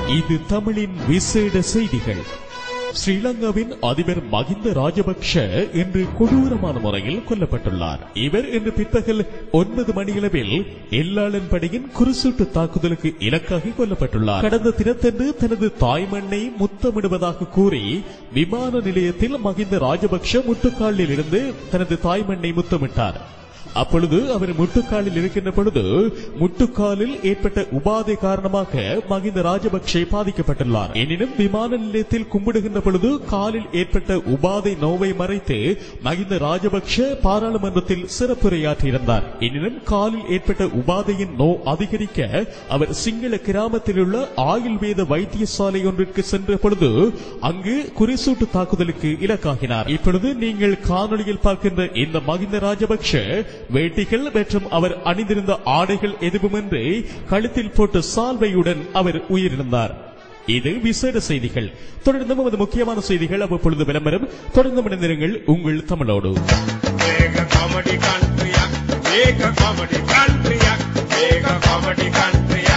இது தமிழின் விசேட செய்திகள் ஸ்ரீலங்காவின் அதிபர் மகிந்த ராஜபக்ஷ இன்று கொடூரமான முறையில் கொல்லப்பட்டுள்ளார் இவர் இன்று பிற்பகல் ஒன்பது மணியளவில் எல்லாளன் படையின் குறுசூட்டு தாக்குதலுக்கு இலக்காகி கொல்லப்பட்டுள்ளார் கடந்த தினத்தன்று தனது தாய்மண்ணை முத்தமிடுவதாக கூறி விமான நிலையத்தில் மகிந்த ராஜபக்ஷ முட்டுக்காலில் இருந்து தனது தாய்மண்ணை முத்தமிட்டார் அப்பொழுது அவர் முட்டுக்காலில் இருக்கின்ற பொழுது முட்டுக்காலில் ஏற்பட்ட உபாதை காரணமாக மகிந்த ராஜபக்ஷே பாதிக்கப்பட்டுள்ளார் எனினும் விமான நிலையத்தில் கும்பிடுகின்ற பொழுது காலில் ஏற்பட்ட உபாதை நோவை மறைத்து மகிந்த ராஜபக்ஷ பாராளுமன்றத்தில் சிறப்புரையாற்றியிருந்தார் எனினும் காலில் ஏற்பட்ட உபாதையின் நோ அதிகரிக்க அவர் சிங்கள கிராமத்தில் உள்ள ஆயுர்வேத வைத்தியசாலை ஒன்றிற்கு சென்ற பொழுது அங்கு குறிசூட்டு தாக்குதலுக்கு இலக்காகினார் இப்பொழுது நீங்கள் காணொளியில் பார்க்கின்ற இந்த மகிந்த ராஜபக்ஷ வேட்டிகள் மற்றும் அவர் அணிந்திருந்த ஆடைகள் எதுவுமின்றி கழுத்தில் போட்ட சால்வையுடன் அவர் உயிரிழந்தார் இது விசேட செய்திகள் தொடர்ந்து நமது முக்கியமான செய்திகள் அவ்வப்பொழுது விளம்பரம் தொடர்ந்து மனிதர்கள் உங்கள் தமிழோடு මේක කොමඩි කන්ට්‍රියක් මේක කොමඩි කන්ට්‍රියක් මේක කොමඩි කන්ට්‍රියක්